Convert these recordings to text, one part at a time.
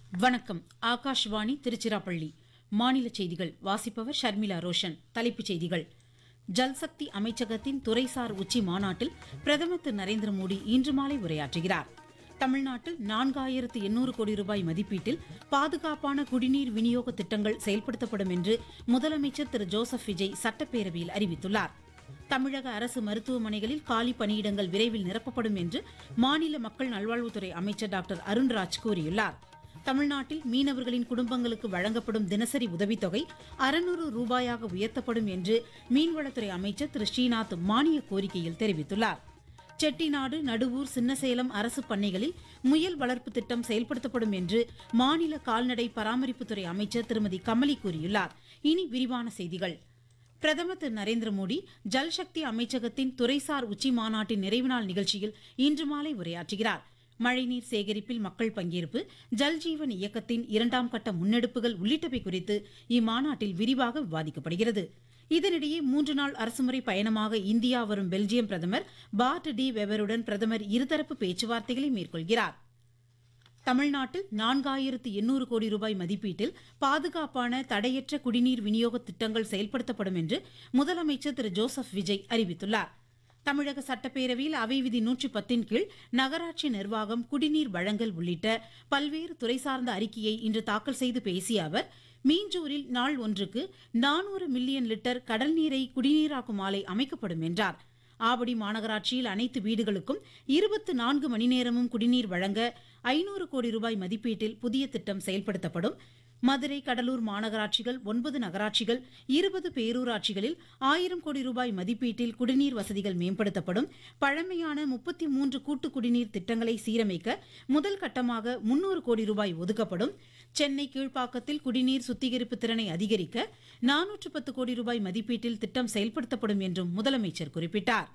வணக்கம் ஆகாஷ்வாணி திருச்சிராப்பள்ளி மாநில செய்திகள் வாசிப்பவர் ஷர்மிளா ரோஷன் தலைப்புச் செய்திகள் ஜல்சக்தி அமைச்சகத்தின் துறைசார் உச்சி மாநாட்டில் பிரதமர் திரு நரேந்திர மோடி இன்று மாலை உரையாற்றுகிறார் தமிழ்நாட்டில் நான்காயிரத்து எண்ணூறு கோடி ரூபாய் மதிப்பீட்டில் பாதுகாப்பான குடிநீர் விநியோக திட்டங்கள் செயல்படுத்தப்படும் என்று முதலமைச்சர் திரு ஜோசப் விஜய் சட்டப்பேரவையில் அறிவித்துள்ளார் தமிழக அரசு மருத்துவமனைகளில் காலி பணியிடங்கள் விரைவில் நிரப்பப்படும் என்று மாநில மக்கள் நல்வாழ்வுத்துறை அமைச்சர் டாக்டர் அருண்ராஜ் கூறியுள்ளார் தமிழ்நாட்டில் மீனவர்களின் குடும்பங்களுக்கு வழங்கப்படும் தினசரி உதவித்தொகை அறுநூறு ரூபாயாக உயர்த்தப்படும் என்று மீன்வளத்துறை அமைச்சர் திரு ஸ்ரீநாத் மானிய கோரிக்கையில் தெரிவித்துள்ளார் செட்டிநாடு நடுவூர் சின்னசேலம் அரசு பண்ணைகளில் முயல் வளர்ப்பு திட்டம் செயல்படுத்தப்படும் என்று மாநில கால்நடை பராமரிப்புத்துறை அமைச்சர் திருமதி கமலி கூறியுள்ளார் இனி விரிவான செய்திகள் பிரதமர் திரு நரேந்திர மோடி ஜல்சக்தி அமைச்சகத்தின் துறைசார் உச்சி மாநாட்டின் நிறைவு நாள் நிகழ்ச்சியில் இன்று மாலை உரையாற்றுகிறார் மழைநீர் சேகரிப்பில் மக்கள் பங்கேற்பு ஜல்ஜீவன் இயக்கத்தின் இரண்டாம் கட்ட முன்னெடுப்புகள் உள்ளிட்டவை குறித்து இம்மாநாட்டில் விரிவாக விவாதிக்கப்படுகிறது இதனிடையே மூன்று நாள் அரசுமுறை பயணமாக இந்தியா வரும் பெல்ஜியம் பிரதமர் பார்ட் டி வெபருடன் பிரதமர் இருதரப்பு பேச்சுவார்த்தைகளை மேற்கொள்கிறார் தமிழ்நாட்டில் நான்காயிரத்து எண்ணூறு கோடி ரூபாய் மதிப்பீட்டில் பாதுகாப்பான தடையற்ற குடிநீர் விநியோக திட்டங்கள் செயல்படுத்தப்படும் என்று முதலமைச்சர் திரு ஜோசப் விஜய் அறிவித்துள்ளார் தமிழக சட்டப்பேரவையில் அவை விதி நூற்றி பத்தின் கீழ் நகராட்சி நிர்வாகம் குடிநீர் வழங்கல் உள்ளிட்ட பல்வேறு துறை சார்ந்த அறிக்கையை இன்று தாக்கல் செய்து பேசிய அவர் மீஞ்சூரில் நாள் ஒன்றுக்கு நானூறு மில்லியன் லிட்டர் கடல் நீரை குடிநீராக்கும் ஆலை அமைக்கப்படும் என்றார் ஆவடி மாநகராட்சியில் அனைத்து வீடுகளுக்கும் இருபத்து நான்கு மணி நேரமும் குடிநீர் வழங்க ஐநூறு கோடி ரூபாய் மதிப்பீட்டில் புதிய திட்டம் செயல்படுத்தப்படும் மதுரை கடலூர் மாநகராட்சிகள் ஒன்பது நகராட்சிகள் இருபது பேரூராட்சிகளில் ஆயிரம் கோடி ரூபாய் மதிப்பீட்டில் குடிநீர் வசதிகள் மேம்படுத்தப்படும் பழமையான முப்பத்தி மூன்று கூட்டு குடிநீர் திட்டங்களை சீரமைக்க முதல் கட்டமாக முன்னூறு கோடி ரூபாய் ஒதுக்கப்படும் சென்னை கீழ்ப்பாக்கத்தில் குடிநீர் சுத்திகரிப்பு திறனை அதிகரிக்க நானூற்று பத்து கோடி ரூபாய் மதிப்பீட்டில் திட்டம் செயல்படுத்தப்படும் என்றும் முதலமைச்சர் குறிப்பிட்டார்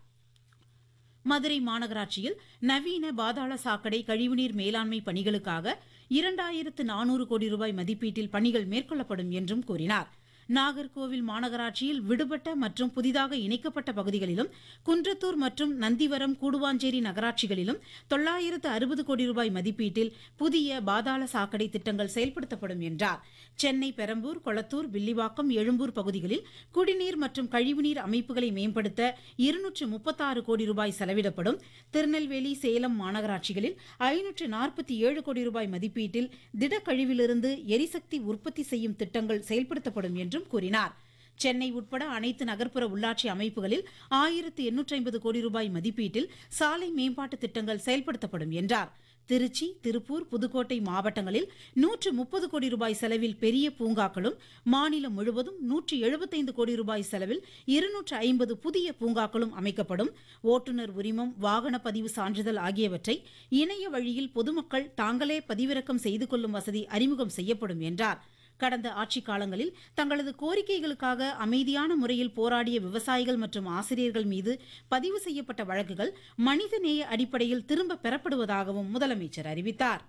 மதுரை மாநகராட்சியில் நவீன பாதாள சாக்கடை கழிவுநீர் மேலாண்மை பணிகளுக்காக இரண்டாயிரத்து நானூறு கோடி ரூபாய் மதிப்பீட்டில் பணிகள் மேற்கொள்ளப்படும் என்றும் கூறினார் நாகர்கோவில் மாநகராட்சியில் விடுபட்ட மற்றும் புதிதாக இணைக்கப்பட்ட பகுதிகளிலும் குன்றத்தூர் மற்றும் நந்திவரம் கூடுவாஞ்சேரி நகராட்சிகளிலும் தொள்ளாயிரத்து அறுபது கோடி ரூபாய் மதிப்பீட்டில் புதிய பாதாள சாக்கடை திட்டங்கள் செயல்படுத்தப்படும் என்றார் சென்னை பெரம்பூர் கொளத்தூர் வில்லிவாக்கம் எழும்பூர் பகுதிகளில் குடிநீர் மற்றும் கழிவுநீர் அமைப்புகளை மேம்படுத்த இருநூற்று முப்பத்தாறு கோடி ரூபாய் செலவிடப்படும் திருநெல்வேலி சேலம் மாநகராட்சிகளில் ஐநூற்று நாற்பத்தி ஏழு கோடி ரூபாய் மதிப்பீட்டில் திடக்கழிவிலிருந்து எரிசக்தி உற்பத்தி செய்யும் திட்டங்கள் செயல்படுத்தப்படும் என்றும் கூறினார் சென்னை உட்பட அனைத்து நகர்ப்புற உள்ளாட்சி அமைப்புகளில் ஆயிரத்து எண்ணூற்றி ஐம்பது கோடி ரூபாய் மதிப்பீட்டில் சாலை மேம்பாட்டு திட்டங்கள் செயல்படுத்தப்படும் என்றார் திருச்சி திருப்பூர் புதுக்கோட்டை மாவட்டங்களில் நூற்று முப்பது கோடி ரூபாய் செலவில் பெரிய பூங்காக்களும் மாநிலம் முழுவதும் நூற்றி எழுபத்தைந்து கோடி ரூபாய் செலவில் இருநூற்று ஐம்பது புதிய பூங்காக்களும் அமைக்கப்படும் ஓட்டுநர் உரிமம் வாகன பதிவு சான்றிதழ் ஆகியவற்றை இணைய வழியில் பொதுமக்கள் தாங்களே பதிவிறக்கம் செய்து கொள்ளும் வசதி அறிமுகம் செய்யப்படும் என்றார் கடந்த ஆட்சிக் காலங்களில் தங்களது கோரிக்கைகளுக்காக அமைதியான முறையில் போராடிய விவசாயிகள் மற்றும் ஆசிரியர்கள் மீது பதிவு செய்யப்பட்ட வழக்குகள் மனிதநேய அடிப்படையில் திரும்ப பெறப்படுவதாகவும் முதலமைச்சர் அறிவித்தார்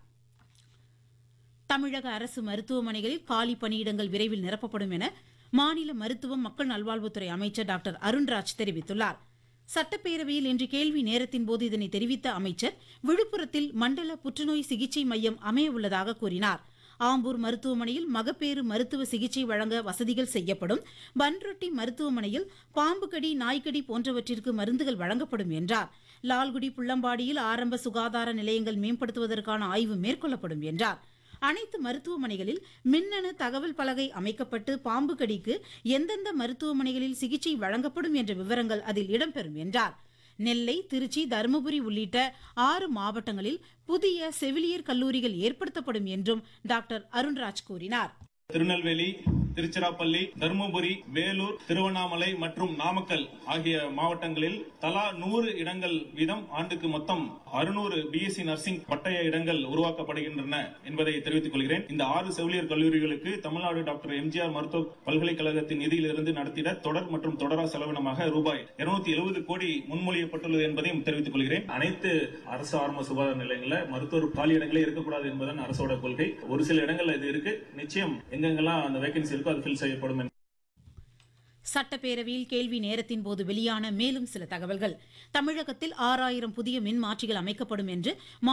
தமிழக அரசு மருத்துவமனைகளில் காலி பணியிடங்கள் விரைவில் நிரப்பப்படும் என மாநில மருத்துவம் மக்கள் நல்வாழ்வுத்துறை அமைச்சர் டாக்டர் அருண்ராஜ் தெரிவித்துள்ளார் சட்டப்பேரவையில் இன்று கேள்வி நேரத்தின் போது இதனை தெரிவித்த அமைச்சர் விழுப்புரத்தில் மண்டல புற்றுநோய் சிகிச்சை மையம் அமைய உள்ளதாக கூறினார் ஆம்பூர் மருத்துவமனையில் மகப்பேறு மருத்துவ சிகிச்சை வழங்க வசதிகள் செய்யப்படும் பன்ரொட்டி மருத்துவமனையில் பாம்பு கடி நாய்க்கடி போன்றவற்றிற்கு மருந்துகள் வழங்கப்படும் என்றார் லால்குடி புள்ளம்பாடியில் ஆரம்ப சுகாதார நிலையங்கள் மேம்படுத்துவதற்கான ஆய்வு மேற்கொள்ளப்படும் என்றார் அனைத்து மருத்துவமனைகளில் மின்னணு தகவல் பலகை அமைக்கப்பட்டு பாம்பு கடிக்கு எந்தெந்த மருத்துவமனைகளில் சிகிச்சை வழங்கப்படும் என்ற விவரங்கள் அதில் இடம்பெறும் என்றார் நெல்லை திருச்சி தருமபுரி உள்ளிட்ட ஆறு மாவட்டங்களில் புதிய செவிலியர் கல்லூரிகள் ஏற்படுத்தப்படும் என்றும் டாக்டர் அருண்ராஜ் கூறினார் திருநெல்வேலி திருச்சிராப்பள்ளி தருமபுரி வேலூர் திருவண்ணாமலை மற்றும் நாமக்கல் ஆகிய மாவட்டங்களில் தலா நூறு இடங்கள் வீதம் ஆண்டுக்கு மொத்தம் அறுநூறு பிஎஸ்சி நர்சிங் பட்டய இடங்கள் உருவாக்கப்படுகின்றன என்பதை தெரிவித்துக் கொள்கிறேன் இந்த ஆறு செவிலியர் கல்லூரிகளுக்கு தமிழ்நாடு டாக்டர் எம்ஜிஆர் மருத்துவ பல்கலைக்கழகத்தின் நிதியிலிருந்து நடத்திட தொடர் மற்றும் தொடரா செலவினமாக ரூபாய் இருநூத்தி எழுபது கோடி முன்மொழியப்பட்டுள்ளது என்பதையும் தெரிவித்துக் கொள்கிறேன் அனைத்து அரசு ஆரம்ப சுகாதார நிலையங்களில் மருத்துவர் காலி இடங்களே இருக்கக்கூடாது என்பதன் அரசோட கொள்கை ஒரு சில இடங்கள்ல இது இருக்கு நிச்சயம் எங்கெங்கெல்லாம் அந்த வேகன்சி இருக்கோ அது ஃபில் செய்யப்படும் என்று சட்டப்பேரவையில் கேள்வி நேரத்தின் போது வெளியான மேலும் சில தகவல்கள் தமிழகத்தில் ஆறாயிரம் புதிய மின் மாற்றிகள் அமைக்கப்படும் என்று